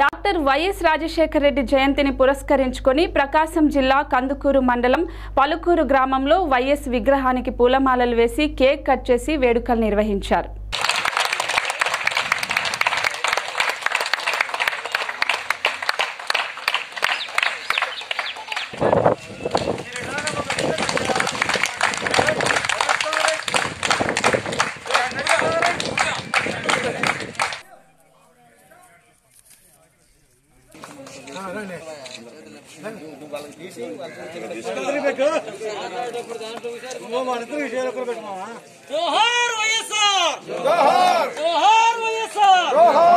doctor YS Rajasekhara Reddy జయంతిని పురస్కరించుకొని ప్రకాశం జిల్లా కందుకూరు మండలం పలుకూరు గ్రామంలో వైఎస్ విగ్రహానికి పూలమాలలు వేసి కేక్ కట్ చేసి వేడుకలు నిర్వహించారు జోహార్ వైఎస్ఆర్ జోహార్ జోహార్ వైఎస్ఆర్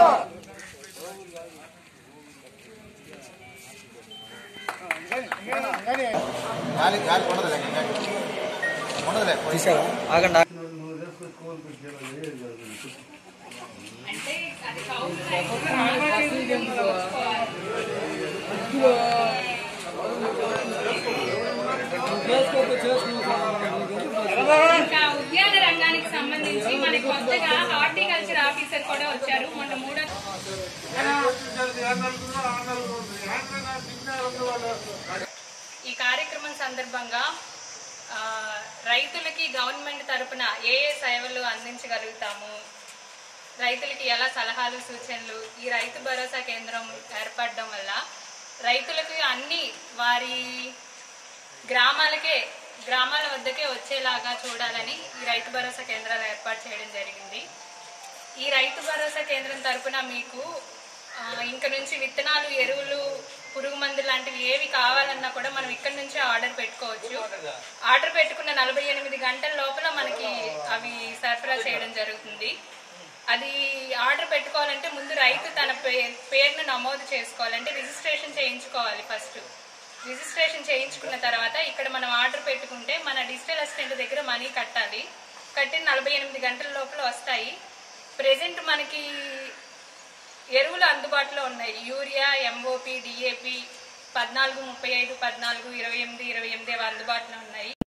గాలి గాలి ఉండదులే గాలి ఉండదులే ఆగండి ఇంకా ఉద్యాన రంగానికి సంబంధించి మన కొత్తగా హార్టికల్చర్ ఆఫీసర్ కూడా వచ్చారు మొన్న మూడో ఈ కార్యక్రమం సందర్భంగా ఆ, రైతులకి గవర్నమెంట్ తరపున ఏ ఏ సేవలు అందించగలుగుతాము రైతులకి ఎలా సలహాలు సూచనలు ఈ రైతు భరోసా కేంద్రం ఏర్పడడం వల్ల రైతులకు అన్ని వారి గ్రామాలకే గ్రామాల వద్దకే వచ్చేలాగా చూడాలని ఈ రైతు భరోసా కేంద్రాలు ఏర్పాటు చేయడం జరిగింది ఈ రైతు భరోసా కేంద్రం తరపున మీకు ఆ, ఇంక నుంచి విత్తనాలు ఎరువులు పురుగు మందులు లాంటివి ఏవి కావాలన్నా కూడా మనం ఇక్కడ నుంచే ఆర్డర్ పెట్టుకోవచ్చు ఆర్డర్ పెట్టుకున్న నలభై ఎనిమిది గంటల లోపల మనకి అవి సరఫరా చేయడం జరుగుతుంది అది ఆర్డర్ పెట్టుకోవాలంటే ముందు రైతు తన పే- పేరును నమోదు చేసుకోవాలంటే రిజిస్ట్రేషన్ చేయించుకోవాలి ఫస్ట్ రిజిస్ట్రేషన్ చేయించుకున్న తర్వాత ఇక్కడ మనం ఆర్డర్ పెట్టుకుంటే మన డిజిటల్ అసిస్టెంట్ దగ్గర మనీ కట్టాలి కట్టిన నలభై ఎనిమిది గంటల లోపల వస్తాయి ప్రెసెంట్ మనకి ఎరువులు అందుబాటులో ఉన్నాయి యూరియా ఎంఓపి డిఏపి పద్నాలుగు ముప్పై ఐదు పద్నాలుగు ఇరవై ఎనిమిది ఇరవై ఎనిమిది అవి అందుబాటులో ఉన్నాయి